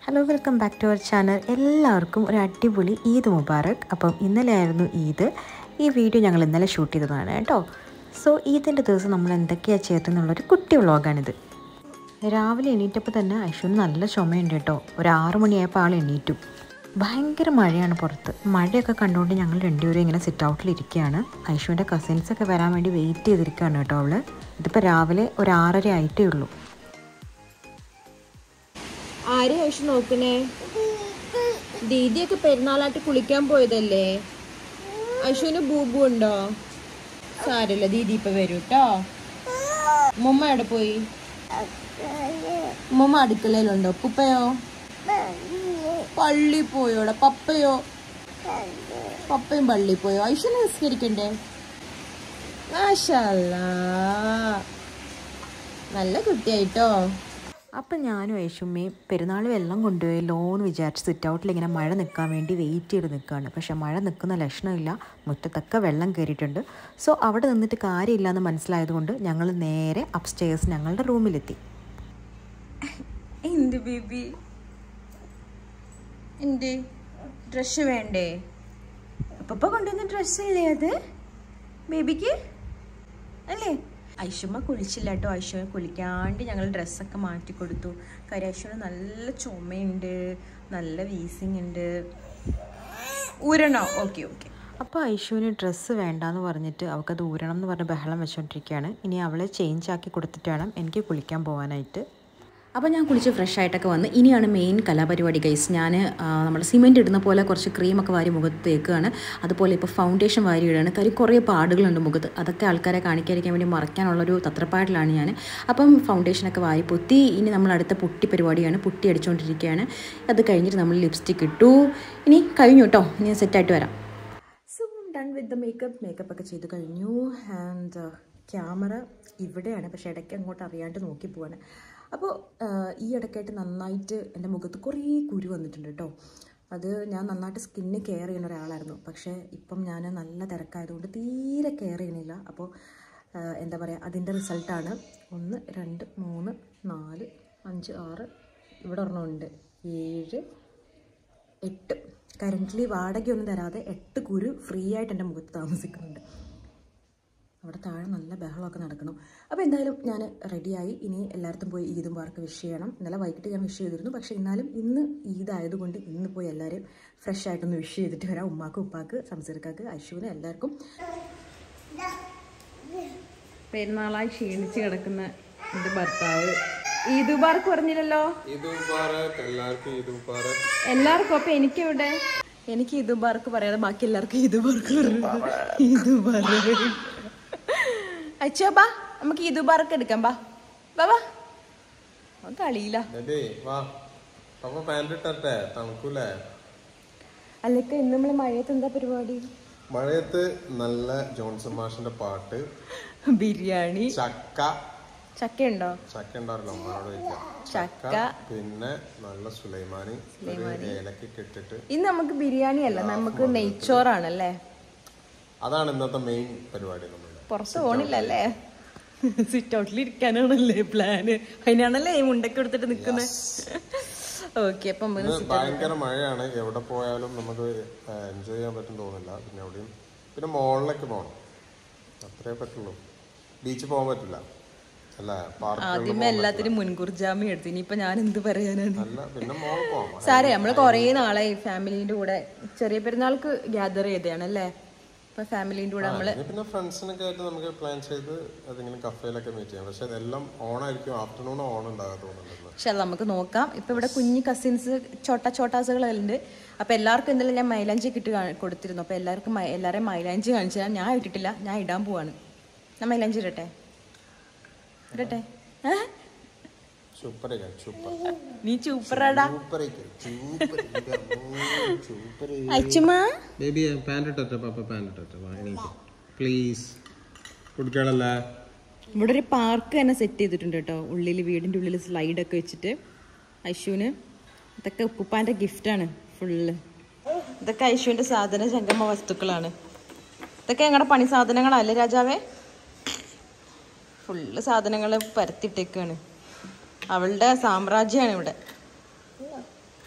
Hello welcome back to our channel എല്ലാവർക്കും ഒരു അടിപൊളി ഈദ് മുബാറക് അപ്പം ഇന്നലെ ആയിരുന്നു ഈദ് ഈ വീഡിയോ ഞങ്ങൾ ഇന്നലെ ഷൂട്ട് ചെയ്തതാണ് കേട്ടോ സോ ഈദിൻ്റെ ദിവസം നമ്മൾ എന്തൊക്കെയാണ് ചെയ്തതെന്നുള്ളൊരു കുട്ടി വ്ളോഗാണിത് രാവിലെ എണീറ്റപ്പോൾ തന്നെ ഐഷുവിന് നല്ല ചുമയുണ്ട് കേട്ടോ ഒരു ആറു മണിയായപ്പോൾ ആൾ എണീറ്റു ഭയങ്കര മഴയാണ് പുറത്ത് മഴയൊക്കെ കണ്ടുകൊണ്ട് ഞങ്ങൾ രണ്ടുപേരും ഇങ്ങനെ സിറ്റ് ഔട്ടിൽ ഇരിക്കുകയാണ് ഐഷുവിൻ്റെ കസിൻസൊക്കെ വരാൻ വേണ്ടി വെയിറ്റ് ചെയ്തിരിക്കുകയാണ് കേട്ടോ അവള് ഇതിപ്പോൾ രാവിലെ ഒരു ആറര ആയിട്ടേ ഉള്ളൂ ആരെ ഐഷു നോക്കണേ ദീദിയൊക്കെ പെരുന്നാളായിട്ട് കുളിക്കാൻ പോയതല്ലേ ഐഷുവിന് ബൂബു ഉണ്ടോ സാരല്ല ദീദി ഇപ്പൊ വരൂ കേട്ടോ മുമ്മ എവിടെ പോയി മുമ്മ അടുക്കളയിലുണ്ടോ പുപ്പയോ പള്ളി പോയോടെ പപ്പയോ പപ്പയും പള്ളി പോയോ ഐഷുവിനെ നിസ്കരിക്കണ്ടേ മാഷല്ലാ നല്ല കുട്ടിയായിട്ടോ അപ്പം ഞാനും യേശുമ്മയും പെരുന്നാൾ വെള്ളം കൊണ്ടുപോയല്ലോ എന്ന് വിചാരിച്ച് സിറ്റ് ഔട്ടിൽ ഇങ്ങനെ മഴ നിൽക്കാൻ വേണ്ടി വെയിറ്റ് ചെയ്ത് നിൽക്കുകയാണ് പക്ഷേ മഴ നിൽക്കുന്ന ലക്ഷണമില്ല മുറ്റത്തൊക്കെ വെള്ളം കയറിയിട്ടുണ്ട് സോ അവിടെ നിന്നിട്ട് കാര്യമില്ല എന്ന് മനസ്സിലായതുകൊണ്ട് ഞങ്ങൾ നേരെ അപ്സ്റ്റേഴ്സ് ഞങ്ങളുടെ റൂമിലെത്തി എന്ത് ബേബി എന്ത് ഡ്രസ് വേണ്ടേ അപ്പപ്പ കൊണ്ടുവന്ന ഡ്രസ്സല്ലേ അത് ബേബിക്ക് അല്ലേ ഐഷമ്മ കുളിച്ചില്ല കേട്ടോ ഐഷമ്മ കുളിക്കാണ്ട് ഞങ്ങൾ ഡ്രസ്സൊക്കെ മാറ്റി കൊടുത്തു കാര്യം ഐശ്വര്യ നല്ല ചുമയുണ്ട് നല്ല വീസിങ് ഉണ്ട് ഊരണോ ഓക്കെ ഓക്കെ അപ്പോൾ ഐശുവിന് ഡ്രസ്സ് വേണ്ടാന്ന് പറഞ്ഞിട്ട് അവൾക്കത് ഊരണം എന്ന് പറഞ്ഞ് ബഹളം വെച്ചുകൊണ്ടിരിക്കുകയാണ് ഇനി അവളെ ചേഞ്ച് ആക്കി കൊടുത്തിട്ട് വേണം എനിക്ക് കുളിക്കാൻ പോകാനായിട്ട് അപ്പോൾ ഞാൻ കുളിച്ച് ഫ്രഷ് ആയിട്ടൊക്കെ വന്ന് ഇനിയാണ് മെയിൻ കലാപരിപാടി ഗൈസ് ഞാൻ നമ്മൾ സിമെൻറ്റ് ഇടുന്ന പോലെ കുറച്ച് ക്രീമൊക്കെ വാരി മുഖത്ത് തേക്കുകയാണ് അതുപോലെ ഇപ്പോൾ ഫൗണ്ടേഷൻ വാരി ഇടുകയാണ് കാര്യം കുറേ പാടുകളുണ്ട് മുഖത്ത് അതൊക്കെ ആൾക്കാരെ കാണിക്കാതിരിക്കാൻ വേണ്ടി മറയ്ക്കാനുള്ളൊരു തത്രപ്പാടിലാണ് ഞാൻ അപ്പം ഫൗണ്ടേഷനൊക്കെ വാരി പൊത്തി ഇനി നമ്മൾ അടുത്ത പുട്ടി പരിപാടിയാണ് പുട്ടി അടിച്ചുകൊണ്ടിരിക്കുകയാണ് അത് കഴിഞ്ഞിട്ട് നമ്മൾ ലിപ്സ്റ്റിക് ഇട്ടു ഇനി കഴിഞ്ഞു കേട്ടോ ഇനി ഞാൻ സെറ്റായിട്ട് വരാം so done with the makeup makeup ഒക്കെ ചെയ്ത് കഴിഞ്ഞു ആൻഡ് ക്യാമറ ഇവിടെയാണ് പക്ഷേ ഇടയ്ക്ക് അങ്ങോട്ട് അറിയാണ്ട് നോക്കി പോവാണ് അപ്പോൾ ഈ ഇടയ്ക്കായിട്ട് നന്നായിട്ട് എൻ്റെ മുഖത്ത് കുറേ കുരു വന്നിട്ടുണ്ട് കേട്ടോ അത് ഞാൻ നന്നായിട്ട് സ്കിന്ന് കെയർ ചെയ്യുന്ന ഒരാളായിരുന്നു പക്ഷേ ഇപ്പം ഞാൻ നല്ല തിരക്കായതുകൊണ്ട് തീരെ കെയർ ചെയ്യണില്ല അപ്പോൾ എന്താ പറയുക അതിൻ്റെ റിസൾട്ടാണ് ഒന്ന് രണ്ട് മൂന്ന് നാല് അഞ്ച് ആറ് ഇവിടെ ഒരെണ്ണമുണ്ട് ഏഴ് എട്ട് കറൻ്റ്ലി വാടകയൊന്നും തരാതെ എട്ട് കുരു ഫ്രീ ആയിട്ട് എൻ്റെ മുഖത്ത് താമസിക്കുന്നുണ്ട് അവിടെ താഴെ നല്ല ബഹളമൊക്കെ നടക്കണം അപ്പോൾ എന്തായാലും ഞാൻ റെഡിയായി ഇനി എല്ലായിടത്തും പോയി ഈദ് മുബാർക്ക് വിഷ് ചെയ്യണം ഇന്നലെ വൈകിട്ട് ഞാൻ വിഷ് ചെയ്തിരുന്നു പക്ഷേ എന്നാലും ഇന്ന് ഈദ് ആയതുകൊണ്ട് ഇന്ന് പോയി എല്ലാവരും ഫ്രഷ് ആയിട്ടൊന്ന് വിഷ് ചെയ്തിട്ട് വരാം ഉമ്മാക്ക് ഉപ്പാക്ക് സംസർക്കാക്ക് അശ്വിന് എല്ലാവർക്കും പെരുന്നാളായി ക്ഷീണിച്ച് കിടക്കുന്ന എൻ്റെ ഭർത്താവ് ഈദ് മുബാർക്ക് പറഞ്ഞില്ലല്ലോ ഈദ് മുബാറക് എല്ലാവർക്കും ഈദ് മുബാറക് എല്ലാവർക്കും അപ്പൊ എനിക്കെവിടെ എനിക്ക് ഈദ് മുബാർക്ക് പറയാതെ ബാക്കി എല്ലാവർക്കും ഈദ് മുബാർക്ക് പറഞ്ഞു ഈദ് മുബാർക്ക് അച്ഛോ ബാ നമുക്ക് ഈദ് മുബാർക്ക് എടുക്കാം ബാ ബാ ബാ അവൻ കളിയില്ല ഡേ വാ പപ്പ പാൻറ് ഇട്ടേ തണുക്കൂലേ അല്ലൊക്കെ ഇന്ന് നമ്മള് മഴയത്ത് എന്താ പരിപാടി മഴയത്ത് നല്ല ജോൺസൺ മാഷിന്റെ പാട്ട് ബിരിയാണി ചക്ക ചക്ക ഉണ്ടോ ചക്ക ഉണ്ടാവില്ല അമ്മയോട് ചോദിക്കാം ചക്ക പിന്നെ നല്ല സുലൈമാനി ഒരു ഏലക്കൊക്കെ ഇട്ടിട്ട് ഇന്ന് നമുക്ക് ബിരിയാണി അല്ല നമുക്ക് നെയ്ച്ചോറാണല്ലേ അതാണ് ഇന്നത്തെ മെയിൻ പരിപാടി നമ്മുടെ പുറത്ത് പോണില്ലല്ലേ സിറ്റ് ഔട്ടിൽ ഇരിക്കാനാണല്ലേ പ്ലാന് അതിനാണല്ലേ ഈ മുണ്ടൊക്കെ എടുത്തിട്ട് നിക്കുന്നത് ഓക്കെ അപ്പം നമുക്ക് ഇന്ന് ഭയങ്കര മഴയാണ് എവിടെ പോയാലും നമുക്ക് എൻജോയ് ചെയ്യാൻ പറ്റും തോന്നില്ല പിന്നെ എവിടെയും പിന്നെ മോളിലേക്ക് പോകണം അത്രേ പറ്റുള്ളൂ ബീച്ചിൽ പോകാൻ പറ്റില്ല അല്ലേ പാർക്ക് ആദ്യമേ എല്ലാത്തിനും മുൻകൂർ ജാമ്യം എടുത്തു ഇനിയിപ്പൊ ഞാൻ എന്ത് പറയാനാണ് അല്ല പിന്നെ മോളിൽ പോകാം സാറേ നമ്മള് കൊറേ നാളായി ഫാമിലിന്റെ കൂടെ ചെറിയ പെരുന്നാൾക്ക് ഗ്യാദർ ചെയ്തതാണ് അല്ലേ ഇപ്പൊ ഫാമിലിന്റെ കൂടെ നമ്മള് ഇനി പിന്നെ ഫ്രണ്ട്സിനൊക്കെ ആയിട്ട് നമുക്ക് പ്ലാൻ ചെയ്ത് അതിങ്ങനെ കഫേയിലൊക്കെ മീറ്റ് ചെയ്യാം പക്ഷെ അതെല്ലാം ഓണായിരിക്കും ആഫ്റ്റർനൂൺ ഓൺ ഉണ്ടാകാൻ തോന്നുന്നുണ്ടല്ലോ പക്ഷെ അത് നമുക്ക് നോക്കാം ഇപ്പൊ ഇവിടെ കുഞ്ഞു കസിൻസ് ചോട്ട ചോട്ടാസുകളുണ്ട് അപ്പൊ എല്ലാവർക്കും എന്തെങ്കിലും ഞാൻ മൈലാഞ്ചി കിട്ടി കാ- കൊടുത്തിരുന്നു അപ്പൊ എല്ലാവർക്കും മൈ- എല്ലാവരെയും മൈലാഞ്ചി കാണിച്ചു തരാം ഞാൻ ഇട്ടിട്ടില്ല ഞാൻ ഇടാൻ പോവാണ് ഞാൻ മൈലാഞ്ചി ഇടട്ടെ ഇടട്ടെ ഏ? സൂപ്പർ സൂപ്പർ നീ സൂപ്പറാടാ സൂപ്പർ സൂപ്പർ അച്ചുമാ ബേബി പാൻറ് ഇട്ടെ പാപ്പ പാൻറ് ഇട്ടെ വാ എനിക്ക് പ്ലീസ് കുടിക്കാളല്ലേ ഇവിടെ ഒരു പാർക്ക് തന്നെ സെറ്റ് ചെയ്തിട്ടുണ്ട് കേട്ടോ ഉള്ളിൽ വീടിൻ്റെ ഉള്ളിൽ സ്ലൈഡൊക്കെ വെച്ചിട്ട് ഐശുവിന് ഇതൊക്കെ ഉപ്പുപ്പാൻ്റെ ഗിഫ്റ്റാണ് ഫുള്ള് ഇതൊക്കെ ഐശുവിൻ്റെ സാധന സംഗമ വസ്തുക്കളാണ് ഇതൊക്കെ ഞങ്ങളുടെ പണി സാധനങ്ങളല്ലേ രാജാവേ ഫുള്ള് സാധനങ്ങൾ പരത്തിട്ടേക്കാണ് അവളുടെ സാമ്രാജ്യമാണ് ഇവിടെ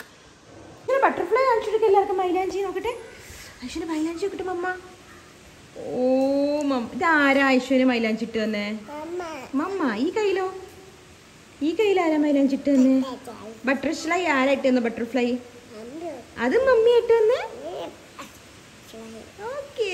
മൈലാഞ്ചി നോക്കട്ടെ ഐശ്വര്യ മൈലാഞ്ചി നോക്കട്ടെ മമ്മ ഓ മം ഇതാരാ ഐശ്വര്യ മൈലാഞ്ചി ഇട്ട് തന്നെ മമ്മ ഈ കയ്യിലോ ഈ കയ്യിൽ ആരാ മൈലാഞ്ചി ഇട്ട് തന്നെ ബട്ടർഫ്ലൈ ആരാ ഇട്ട് തന്നെ ബട്ടർഫ്ലൈ അത് മമ്മി ഇട്ട് തന്നെ ഓക്കേ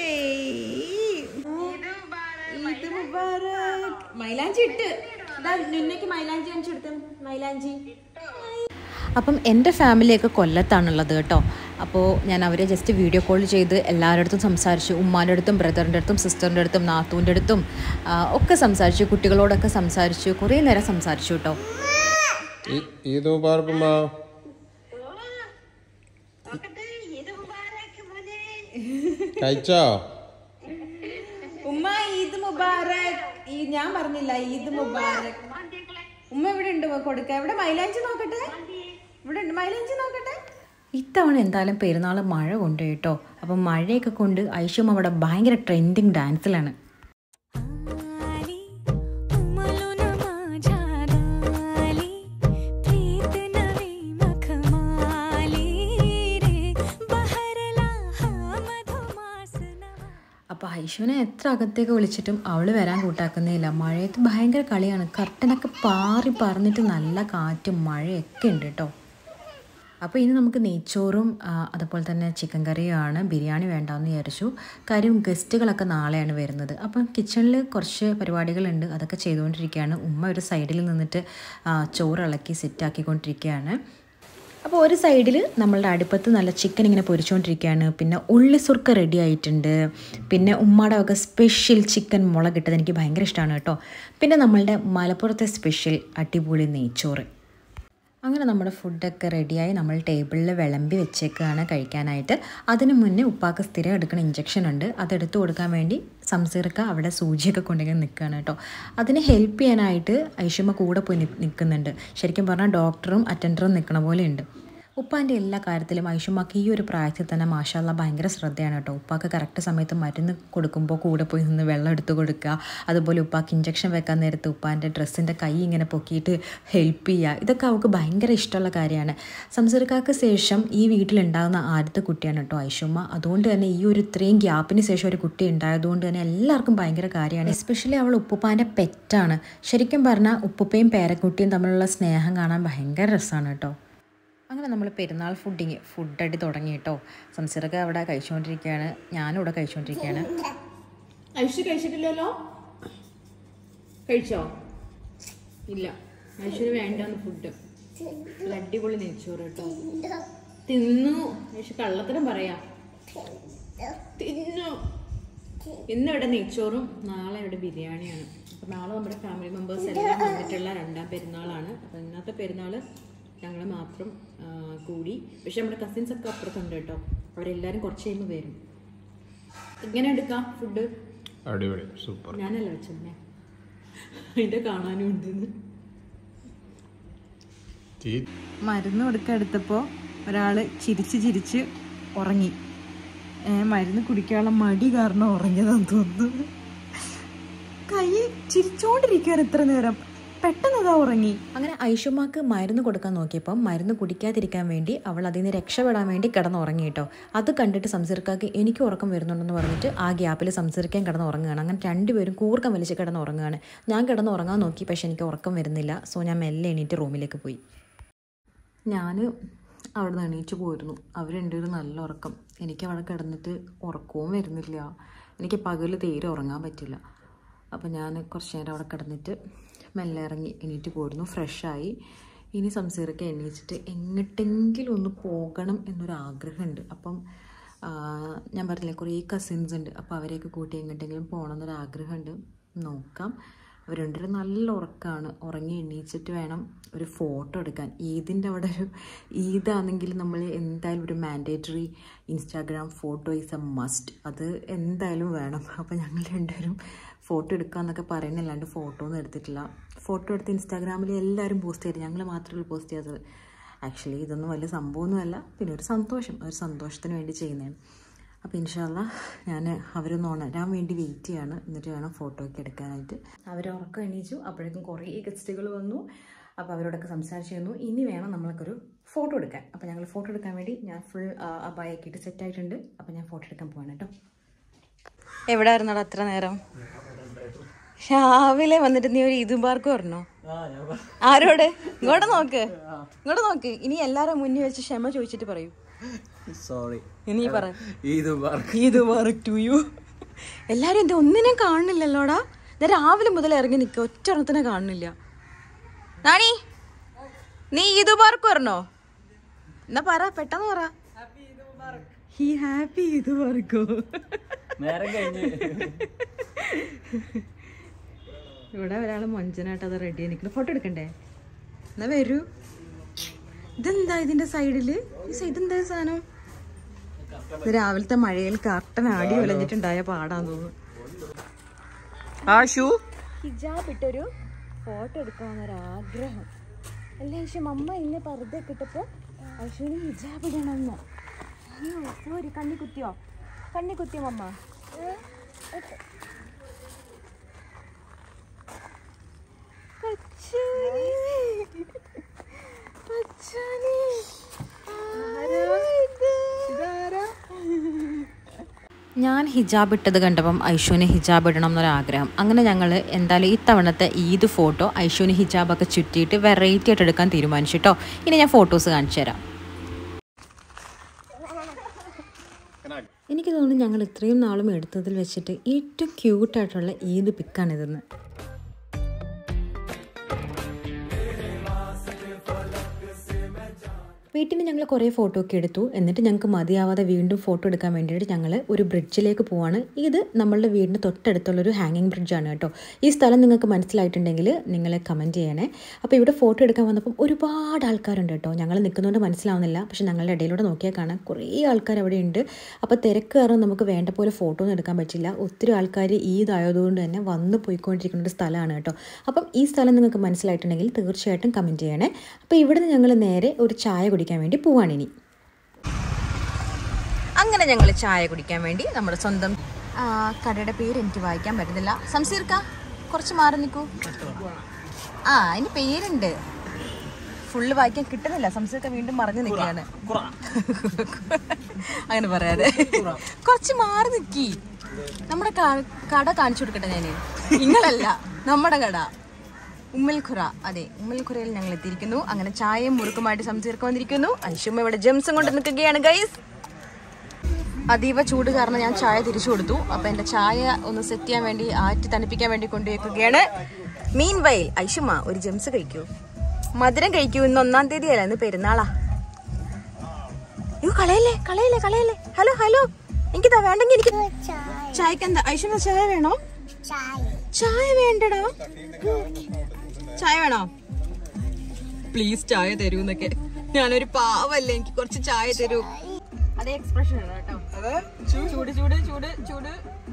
ഈദ് മുബാറക് മൈലാഞ്ചി ഇട്ട് ഇതാ നിന്നേക്ക് മൈലാഞ്ചി കാണിച്ചെടുത്ത മൈലാഞ്ചി അപ്പം എൻ്റെ ഫാമിലിയൊക്കെ കൊല്ലത്താണുള്ളത് കേട്ടോ അപ്പോൾ ഞാൻ അവരെ ജസ്റ്റ് വീഡിയോ കോൾ ചെയ്ത് എല്ലാവരുടെ അടുത്തും സംസാരിച്ചു ഉമ്മാൻ്റെ അടുത്തും ബ്രദറിൻ്റെ അടുത്തും സിസ്റ്ററിൻ്റെ അടുത്തും നാത്തൂൻ്റെ അടുത്തും ആ, ഒക്കെ സംസാരിച്ചു കുട്ടികളോടൊക്കെ സംസാരിച്ചു കുറേ നേരം സംസാരിച്ചു കേട്ടോ ഈ- ഈദ് മുബാറക്കുമ്മ കഴിച്ചോ ഉമ്മ ഈദ് മുബാറക് ഈ ഞാൻ പറഞ്ഞില്ല ഈദ് മുബാറക് ഉമ്മ ഇവിടെ ഉണ്ട് കൊടുക്ക ഇവിടെ മൈലാഞ്ചി നോക്കട്ടെ ഇവിടെ ഉണ്ട് മൈലാഞ്ചി നോക്കട്ടെ ഇത്തവണ എന്തായാലും പെരുന്നാൾ മഴ കൊണ്ട് കേട്ടോ അപ്പം മഴയൊക്കെ കൊണ്ട് ഐശ്വം അവിടെ ഭയങ്കര ട്രെൻഡിങ് ഡാൻസിലാണ് आली उमलून माझ्या गाली प्रीत नवी मखमाली रे बहरला हा मधुमास नवा അപ്പോൾ ഐശ്വനെ എത്ര അകത്തേക്ക് വിളിച്ചിട്ടും അവൾ വരാൻ കൂട്ടാക്കുന്നില്ല മഴയത്ത് ഭയങ്കര കളിയാണ് കർട്ടനൊക്കെ പാറി പറന്നിട്ട് നല്ല കാറ്റും മഴയൊക്കെ ഉണ്ട് കേട്ടോ അപ്പോൾ ഇനി നമുക്ക് നെയ്ച്ചോറും ആ, അതുപോലെ തന്നെ ചിക്കൻ കറിയുമാണ് ബിരിയാണി വേണ്ടാന്ന് വിചാരിച്ചു കാര്യം ഗസ്റ്റുകളൊക്കെ നാളെയാണ് വരുന്നത് അപ്പം കിച്ചണിൽ കുറച്ച് പരിപാടികളുണ്ട് അതൊക്കെ ചെയ്തുകൊണ്ടിരിക്കുകയാണ് ഉമ്മ ഒരു സൈഡിൽ നിന്നിട്ട് ആ, ചോറ് ഇളക്കി സെറ്റാക്കിക്കൊണ്ടിരിക്കുകയാണ് അപ്പോൾ ഒരു സൈഡിൽ നമ്മളുടെ അടുപ്പത്ത് നല്ല ചിക്കൻ ഇങ്ങനെ പൊരിച്ചുകൊണ്ടിരിക്കുകയാണ് പിന്നെ ഉള്ളി സുർക്ക റെഡി ആയിട്ടുണ്ട് പിന്നെ ഉമ്മയുടെ വക സ്പെഷ്യൽ ചിക്കൻ മുളകിട്ടത് എനിക്ക് ഭയങ്കര ഇഷ്ടമാണ് കേട്ടോ പിന്നെ നമ്മളുടെ മലപ്പുറത്തെ സ്പെഷ്യൽ അടിപൊളി നെയ്ച്ചോറ് അങ്ങനെ നമ്മുടെ ഫുഡൊക്കെ റെഡിയായി നമ്മൾ ടേബിളിൽ വിളമ്പി വെച്ചേക്കാണ് കഴിക്കാനായിട്ട് അതിന് മുന്നേ ഉപ്പാക്ക് സ്ഥിരം എടുക്കുന്ന ഇഞ്ചക്ഷൻ ഉണ്ട് അതെടുത്ത് കൊടുക്കാൻ വേണ്ടി സംസീർക്ക അവിടെ സൂചിയൊക്കെ കൊണ്ടിങ്ങനെ നിൽക്കുകയാണ് കേട്ടോ അതിന് ഹെൽപ്പ് ചെയ്യാനായിട്ട് ഐഷമ്മ കൂടെ പോയി നി- നിൽക്കുന്നുണ്ട് ശരിക്കും പറഞ്ഞാൽ ഡോക്ടറും അറ്റൻഡറും നിൽക്കണ പോലെ ഉണ്ട് ഉപ്പാൻ്റെ എല്ലാ കാര്യത്തിലും ഐഷുമാക്ക് ഈ ഒരു പ്രായത്തിൽ തന്നെ മാഷാല്ല ഭയങ്കര ശ്രദ്ധയാണ് കേട്ടോ ഉപ്പാക്ക് കറക്റ്റ് സമയത്ത് മരുന്ന് കൊടുക്കുമ്പോൾ കൂടെ പോയി നിന്ന് വെള്ളം എടുത്ത് കൊടുക്കുക അതുപോലെ ഉപ്പാക്ക് ഇഞ്ചക്ഷൻ വെക്കാൻ നേരത്ത് ഉപ്പാൻ്റെ ഡ്രസ്സിൻ്റെ കൈ ഇങ്ങനെ പൊക്കിയിട്ട് ഹെൽപ്പ് ചെയ്യുക ഇതൊക്കെ അവൾക്ക് ഭയങ്കര ഇഷ്ടമുള്ള കാര്യമാണ് സംസർക്കാർക്ക് ശേഷം ഈ വീട്ടിലുണ്ടാകുന്ന ആദ്യത്തെ കുട്ടിയാണ് കേട്ടോ ഐഷുമ്മ അതുകൊണ്ട് തന്നെ ഈ ഒരു ഇത്രയും ഗ്യാപ്പിന് ശേഷം ഒരു കുട്ടി ഉണ്ടായതുകൊണ്ട് തന്നെ എല്ലാവർക്കും ഭയങ്കര കാര്യമാണ് എസ്പെഷ്യലി അവൾ ഉപ്പുപ്പാൻ്റെ പെറ്റാണ് ശരിക്കും പറഞ്ഞാൽ ഉപ്പുപ്പയും പേരക്കുട്ടിയും തമ്മിലുള്ള സ്നേഹം കാണാൻ ഭയങ്കര രസമാണ് കേട്ടോ അങ്ങനെ നമ്മൾ പെരുന്നാൾ ഫുഡിങ് ഫുഡടി തുടങ്ങി കേട്ടോ സംസിറൊക്കെ അവിടെ കഴിച്ചുകൊണ്ടിരിക്കുകയാണ് ഞാനും ഇവിടെ കഴിച്ചുകൊണ്ടിരിക്കുകയാണ് ഐശ്വര്യ കഴിച്ചിട്ടില്ലല്ലോ കഴിച്ചോ ഇല്ല ഐശ്വര്യ വേണ്ടാന്ന് ഫുഡ് നല്ല അടിപൊളി നെയ്ച്ചോറ് കേട്ടോ തിന്നു ഐശ്വര്യ കള്ളത്തരം പറയാ തിന്നു ഇന്ന് ഇവിടെ നെയ്ച്ചോറും നാളെ ഇവിടെ ബിരിയാണിയാണ് അപ്പം നാളെ നമ്മുടെ ഫാമിലി മെമ്പേഴ്സ് എല്ലാം വന്നിട്ടുള്ള രണ്ടാം പെരുന്നാളാണ് അപ്പം ഇന്നത്തെ പെരുന്നാൾ ഞങ്ങൾ മാത്രം ആ, കൂടി പക്ഷെ നമ്മുടെ കസിൻസ് ഒക്കെ അപ്പുറത്തുണ്ട് കേട്ടോ അവരെല്ലാവരും കുറച്ച് കഴിയുമ്പോൾ വരും ഇങ്ങനെ എടുക്കാം ഫുഡ് അടിപൊളി സൂപ്പർ ഞാനല്ല വെച്ചമ്മേ അതിൻ്റെ കാണാനും ഉണ്ടെന്ന് തീ മരുന്ന് കൊടുക്കാൻ എടുത്തപ്പോൾ ഒരാൾ ചിരിച്ച് ചിരിച്ച് ഉറങ്ങി ഏ, മരുന്ന് കുടിക്കാനുള്ള മടി കാരണം ഉറങ്ങിയതാന്ന് തോന്നുന്നു കൈ ചിരിച്ചോണ്ടിരിക്കുകയാണ് ഇത്ര നേരം പെട്ടെന്ന് അതാ ഉറങ്ങി അങ്ങനെ ഐഷുമാക്ക് മരുന്ന് കൊടുക്കാൻ നോക്കിയപ്പം മരുന്ന് കുടിക്കാതിരിക്കാൻ വേണ്ടി അവൾ അതിൽ നിന്ന് രക്ഷപ്പെടാൻ വേണ്ടി കിടന്നുറങ്ങി കേട്ടോ അത് കണ്ടിട്ട് സംസർക്കാക്ക് എനിക്ക് ഉറക്കം വരുന്നുണ്ടെന്ന് പറഞ്ഞിട്ട് ആ ഗ്യാപ്പിൽ സംസരിക്കാൻ കിടന്ന് ഉറങ്ങുകയാണ് അങ്ങനെ രണ്ടുപേരും കൂർക്കം വലിച്ച് കിടന്ന് ഉറങ്ങുകയാണ് ഞാൻ കിടന്ന് ഉറങ്ങാൻ നോക്കി പക്ഷെ എനിക്ക് ഉറക്കം വരുന്നില്ല സോ ഞാൻ മെല്ലെ എണീറ്റ് റൂമിലേക്ക് പോയി ഞാൻ അവിടെ നിന്ന് എണീറ്റ് പോയിരുന്നു അവരുണ്ട് ഒരു നല്ല ഉറക്കം എനിക്ക് അവിടെ കിടന്നിട്ട് ഉറക്കവും വരുന്നില്ല എനിക്ക് പകൽ തീരെ ഉറങ്ങാൻ പറ്റില്ല അപ്പോൾ ഞാൻ കുറച്ച് നേരം അവിടെ കിടന്നിട്ട് മെല്ലെ ഇറങ്ങി എണീറ്റ് പോയിരുന്നു ഫ്രഷായി ഇനി സംസാരിക്കാൻ എണീച്ചിട്ട് എങ്ങോട്ടെങ്കിലും ഒന്ന് പോകണം എന്നൊരു ആഗ്രഹമുണ്ട് അപ്പം ആ, ഞാൻ പറഞ്ഞില്ലേ കുറേ കസിൻസ് ഉണ്ട് അപ്പോൾ അവരെയൊക്കെ കൂട്ടി എങ്ങോട്ടെങ്കിലും പോകണം എന്നൊരു ആഗ്രഹമുണ്ട് നോക്കാം അവർ രണ്ടുപേരും നല്ല ഉറക്കമാണ് ഉറങ്ങി എണീച്ചിട്ട് വേണം ഒരു ഫോട്ടോ എടുക്കാൻ ഈദിൻ്റെ അവിടെ ഒരു ഈദാണെങ്കിൽ നമ്മൾ എന്തായാലും ഒരു mandatory Instagram photo is a must അത് എന്തായാലും വേണം അപ്പോൾ ഞങ്ങൾ രണ്ടുപേരും ഫോട്ടോ എടുക്കാമെന്നൊക്കെ പറയുന്നല്ലാണ്ട് ഫോട്ടോ ഒന്നും എടുത്തിട്ടില്ല ഫോട്ടോ എടുത്ത് ഇൻസ്റ്റാഗ്രാമിൽ എല്ലാവരും പോസ്റ്റ് ചെയ്ത് ഞങ്ങൾ മാത്രമേ പോസ്റ്റ് ചെയ്യാത്തത് ആക്ച്വലി ഇതൊന്നും വലിയ സംഭവമൊന്നുമല്ല പിന്നെ ഒരു സന്തോഷം ഒരു സന്തോഷത്തിന് വേണ്ടി ചെയ്യുന്നതാണ് അപ്പോൾ ഇൻഷാല്ല ഞാൻ അവരൊന്ന് ഉണരാൻ വേണ്ടി വെയിറ്റ് ചെയ്യാണ് എന്നിട്ട് വേണം ഫോട്ടോ ഒക്കെ എടുക്കാനായിട്ട് അവർ ഉറക്കം എണീച്ചു അപ്പോഴേക്കും കുറേ ഗസ്റ്റുകൾ വന്നു അപ്പോൾ അവരോടൊക്കെ സംസാരിച്ചിരുന്നു ഇനി വേണം നമ്മൾക്കൊരു ഫോട്ടോ എടുക്കാൻ അപ്പോൾ ഞങ്ങൾ ഫോട്ടോ എടുക്കാൻ വേണ്ടി ഞാൻ ഫുൾ അബായൊക്കെ ഇട്ട് സെറ്റ് ആയിട്ടുണ്ട് അപ്പോൾ ഞാൻ ഫോട്ടോ എടുക്കാൻ പോവാണ് കേട്ടോ എവിടെ ആയിരുന്നടാ അത്ര നേരം രാവിലെ വന്നിട്ട് നീ ഒരു ഇതും പാർക്ക് പറഞ്ഞോ ആരോട് ഇങ്ങോട്ട് നോക്ക് ഇങ്ങോട്ട് നോക്ക് ഇനി എല്ലാരും മുന്നിൽ വെച്ച് ക്ഷമ ചോദിച്ചിട്ട് പറയൂ സോറി നീ പറ ഇത് പറ ഇത് വർക്ക് ടു യു എല്ലാരും എന്താ ഒന്നിനും കാണുന്നില്ലല്ലോടാ ഇത് രാവിലെ മുതൽ ഇറങ്ങി നിൽക്കുക ഒറ്റ എണ്ണത്തിനെ കാണുന്നില്ല നാണി നീ ഇത് പാർക്ക് പറഞ്ഞോ എന്നാ പറ പെട്ടെന്ന് പറ ഹി ഹാപ്പി ഇത് പാർക്കോ നേരം കഴിഞ്ഞ് ഇവിടെ ഒരാൾ മൊഞ്ചനായിട്ട് അത് റെഡി നിൽക്കുന്നു ഫോട്ടോ എടുക്കണ്ടേ എന്നാ വരൂ ഇതെന്താ ഇതിന്റെ സൈഡില് ഈ സൈഡ് എന്താ ഈ സാധനം ഇത് രാവിലത്തെ മഴയിൽ കർട്ടൻ ആടി ഒലഞ്ഞിട്ടുണ്ടായ പാടാന്ന് തോന്നുന്നു ആ ഷൂ ഹിജാബ് ഇട്ടൊരു ഫോട്ടോ എടുക്കാമെന്നൊരു ആഗ്രഹം അല്ല പക്ഷെ അമ്മ ഇന്ന് പറുതെ കിട്ടപ്പോ അശ്വിന് ഹിജാബ് ഇടണമെന്ന് അയ്യോ സോറി കണ്ണി കുത്തിയോ കണ്ണി കുത്തിയോ അമ്മ ഞാൻ ഹിജാബ് ഇട്ടത് കണ്ടപ്പം ഐഷുവിന് ഹിജാബ് ഇടണം എന്നൊരാഗ്രഹം അങ്ങനെ ഞങ്ങൾ എന്തായാലും ഇത്തവണത്തെ ഈദ് ഫോട്ടോ ഐഷുവിന് ഹിജാബൊക്കെ ചുറ്റിയിട്ട് വെറൈറ്റി ആയിട്ട് എടുക്കാൻ തീരുമാനിച്ചു കേട്ടോ ഇനി ഞാൻ ഫോട്ടോസ് കാണിച്ചു തരാം എനിക്ക് തോന്നുന്നു ഞങ്ങൾ ഇത്രയും നാളും എടുത്തതിൽ വെച്ചിട്ട് ഏറ്റവും ക്യൂട്ടായിട്ടുള്ള ഈദ് പിക്കാണിതെന്ന് വീട്ടിൽ ഞങ്ങൾ കുറേ ഫോട്ടോ ഒക്കെ എടുത്തു എന്നിട്ട് ഞങ്ങൾക്ക് മതിയാവാതെ വീണ്ടും ഫോട്ടോ എടുക്കാൻ വേണ്ടിയിട്ട് ഞങ്ങൾ ഒരു ബ്രിഡ്ജിലേക്ക് പോവാണ് ഇത് നമ്മളുടെ വീടിന് തൊട്ടടുത്തുള്ളൊരു ഹാങ്ങിങ് ബ്രിഡ്ജാണ് കേട്ടോ ഈ സ്ഥലം നിങ്ങൾക്ക് മനസ്സിലായിട്ടുണ്ടെങ്കിൽ നിങ്ങൾ കമൻറ്റ് ചെയ്യണേ അപ്പോൾ ഇവിടെ ഫോട്ടോ എടുക്കാൻ വന്നപ്പം ഒരുപാട് ആൾക്കാരുണ്ട് കേട്ടോ ഞങ്ങൾ നിൽക്കുന്നതുകൊണ്ട് മനസ്സിലാവുന്നില്ല പക്ഷേ ഞങ്ങളുടെ ഇടയിലൂടെ നോക്കിയാൽ കാണാം കുറേ ആൾക്കാർ അവിടെ ഉണ്ട് അപ്പോൾ തിരക്ക് കാരണം നമുക്ക് വേണ്ട പോലെ ഫോട്ടോ ഒന്നും എടുക്കാൻ പറ്റില്ല ഒത്തിരി ആൾക്കാർ ഈദായതുകൊണ്ട് തന്നെ വന്ന് പോയിക്കൊണ്ടിരിക്കുന്ന ഒരു സ്ഥലമാണ് കേട്ടോ അപ്പം ഈ സ്ഥലം നിങ്ങൾക്ക് മനസ്സിലായിട്ടുണ്ടെങ്കിൽ തീർച്ചയായിട്ടും കമൻറ്റ് ചെയ്യണേ അപ്പോൾ ഇവിടുന്ന് ഞങ്ങൾ നേരെ ഒരു ചായ കുടിക്കാൻ വേണ്ടി പോവാണ് ഇനി അങ്ങനെ ഞങ്ങൾ ചായ കുടിക്കാൻ വേണ്ടി നമ്മുടെ സ്വന്തം ആ, കടയുടെ പേര് എനിക്ക് വായിക്കാൻ പറ്റുന്നില്ല സംസീർക്ക കുറച്ച് മാറി നിൽക്കൂ ആ അതിന് പേരുണ്ട് ഫുള്ള് വായിക്കാൻ കിട്ടുന്നില്ല സംസീർക്ക വീണ്ടും മറഞ്ഞു നിൽക്കുകയാണ് അങ്ങനെ പറയാതെ കുറച്ച് മാറി നിൽക്കി നമ്മുടെ ക- കട കാണിച്ചു കൊടുക്കട്ടെ ഞാന് നിങ്ങളല്ല നമ്മുടെ കട ഉമ്മൽഖുറ അതെ ഉമ്മൽഖുറയിൽ ഞങ്ങൾ എത്തിയിരിക്കുന്നു അങ്ങനെ ചായയും മുറുക്കുമായിട്ട് സംസീർക്ക വന്നിരിക്കുന്നു ഐഷുമ്മ ഇവിടെ ജംസും കൊണ്ട് നിൽക്കുകയാണ് ഗൈസ് അതീവ ചൂട് കാരണം ഞാൻ ചായ തിരിച്ചു കൊടുത്തു അപ്പൊ എന്റെ ചായ ഒന്ന് സെറ്റ് ചെയ്യാൻ വേണ്ടി ആറ്റി തണുപ്പിക്കാൻ വേണ്ടി കൊണ്ടുവയ്ക്കുകയാണ് മീൻ വയൽ ഐഷുമ്മ ഒരു ജംസ് കഴിക്കൂ മധുരം കഴിക്കൂ ഇന്ന് ഒന്നാം തീയതി അല്ല ഇന്ന് പെരുന്നാളാ അയ്യോ കളയല്ലേ കളയല്ലേ കളയല്ലേ ഹലോ ഹലോ എനിക്കിതാ വേണ്ടെങ്കിൽ എനിക്ക് ചായക്ക് എന്താ ഐഷുമ്മ ചായ വേണോ ചായ വേണ്ടടാ ചായ വേണോ പ്ലീസ് ചായ തരൂ എന്നൊക്കെ ഞാനൊരു പാവല്ലേ എനിക്ക് കുറച്ച് ചായ തരൂ അതേ എക്സ്പ്രഷൻ ആണ് കേട്ടോ ചൂട് ചൂട് ചൂട് ചൂട്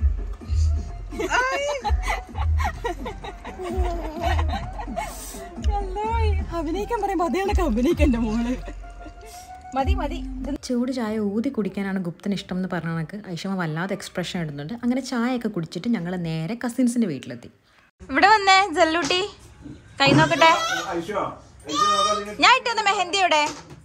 അഭിനയിക്കാൻ പറയുമ്പോ അതേ കണക്ക് അഭിനയിക്കാൻ എന്റെ മോള് മതി മതി ചൂട് ചായ ഊതി കുടിക്കാനാണ് ഗുപ്തന് ഇഷ്ടം എന്ന് പറഞ്ഞ കണക്ക് ഐഷമ വല്ലാതെ എക്സ്പ്രഷൻ ഇടുന്നുണ്ട് അങ്ങനെ ചായയൊക്കെ കുടിച്ചിട്ട് ഞങ്ങൾ നേരെ കസിൻസിന്റെ വീട്ടിലെത്തി ഇവിടെ വന്നേ ജല്ലൂട്ടി കൈ നോക്കട്ടെ ഞാൻ ഇട്ട് വന്ന മെഹന്തി എവിടെ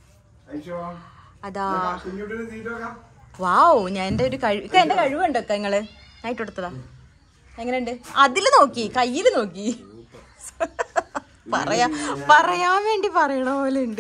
അതാ വാവ് ഞാൻ എന്റെ ഒരു കഴിവ് ഇക്ക എന്റെ കഴിവുണ്ടോ ഇക്ക നിങ്ങള് ഞാൻ ഇട്ട് കൊടുത്തതാ എങ്ങനെയുണ്ട് അതില് നോക്കി കയ്യില് നോക്കി പറയാ പറയാൻ വേണ്ടി പറയണ പോലെ ഉണ്ട്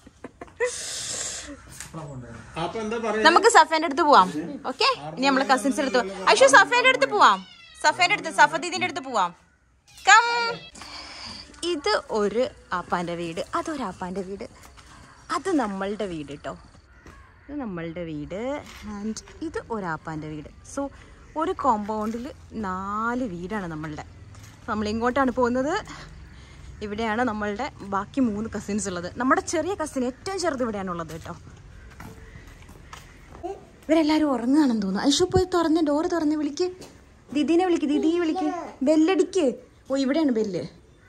അപ്പൊ എന്താ പറയാ നമുക്ക് സഫേന്റെ അടുത്ത് പോവാം ഓക്കെ ഇനി നമ്മള് കസിൻസിന്റെ അടുത്ത് പോവാം. ഐഷു സഫേന്റെ അടുത്ത് പോവാം സഫേന്റെ അടുത്ത് സഫ ദീദിന്റെ അടുത്ത് പോവാം കം ഇത് ഒരു ആപ്പാന്റെ വീട് അതൊരു ആപ്പാന്റെ വീട് അത് നമ്മളുടെ വീട് കേട്ടോ ഇത് നമ്മളുടെ വീട് ആൻഡ് ഇത് ഒരാപ്പാൻ്റെ വീട് സോ ഒരു കോമ്പൗണ്ടിൽ നാല് വീടാണ് നമ്മളുടെ നമ്മൾ ഇങ്ങോട്ടാണ് പോകുന്നത് ഇവിടെയാണ് നമ്മളുടെ ബാക്കി മൂന്ന് കസിൻസ് ഉള്ളത് നമ്മുടെ ചെറിയ കസിൻ ഏറ്റവും ചെറുത് ഇവിടെയാണുള്ളത് കേട്ടോ ഇവരെല്ലാരും ഉറങ്ങുകയാണെന്ന് തോന്നുന്നു ഐഷു പോയി തുറന്ന് ഡോറ് തുറന്ന് വിളിക്ക് ദിദിനെ വിളിക്ക് ദിദിയെ വിളിക്ക് ബെല്ലടിക്ക് ഓ ഇവിടെയാണ് ബെല്ല്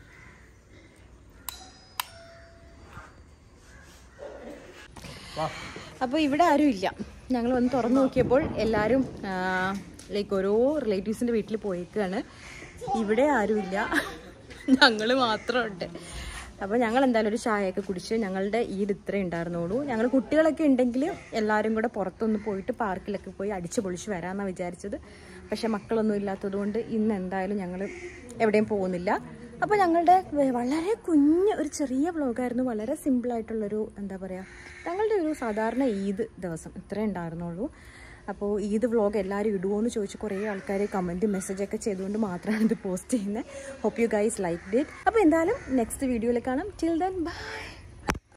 അപ്പോൾ ഇവിടെ ആരും ഇല്ല ഞങ്ങൾ വന്ന് തുറന്നു നോക്കിയപ്പോൾ എല്ലാവരും ലൈക്ക് ഓരോ റിലേറ്റീവ്സിൻ്റെ വീട്ടിൽ പോയേക്കാണ് ഇവിടെ ആരുമില്ല ഞങ്ങൾ മാത്രമുണ്ട് അപ്പോൾ ഞങ്ങൾ എന്തായാലും ഒരു ചായയൊക്കെ കുടിച്ച് ഞങ്ങളുടെ ഈദ് ഇത്രേ ഉണ്ടായിരുന്നുള്ളൂ ഞങ്ങൾ കുട്ടികളൊക്കെ ഉണ്ടെങ്കിൽ എല്ലാവരും കൂടെ പുറത്തൊന്ന് പോയിട്ട് പാർക്കിലൊക്കെ പോയി അടിച്ച് പൊളിച്ച് വരാമെന്നാണ് വിചാരിച്ചത് പക്ഷേ മക്കളൊന്നും ഇല്ലാത്തതുകൊണ്ട് ഇന്ന് എന്തായാലും ഞങ്ങൾ എവിടെയും പോകുന്നില്ല അപ്പോൾ ഞങ്ങളുടെ വ- വളരെ കുഞ്ഞ് ഒരു ചെറിയ വ്ളോഗായിരുന്നു വളരെ സിമ്പിളായിട്ടുള്ളൊരു എന്താ പറയുക ഞങ്ങളുടെ ഒരു സാധാരണ ഈദ് ദിവസം ഇത്രേ ഉണ്ടായിരുന്നുള്ളൂ അപ്പോൾ ഈദ് വ്ളോഗ് എല്ലാവരും ഇടുമോ എന്ന് ചോദിച്ച് കുറേ ആൾക്കാർ കമൻറ്റ് മെസ്സേജൊക്കെ ചെയ്തുകൊണ്ട് മാത്രമാണ് ഇത് പോസ്റ്റ് ചെയ്യുന്നത് hope you guys like it അപ്പോൾ എന്തായാലും നെക്സ്റ്റ് വീഡിയോയിൽ കാണാം ടിൽ ദെൻ ബൈ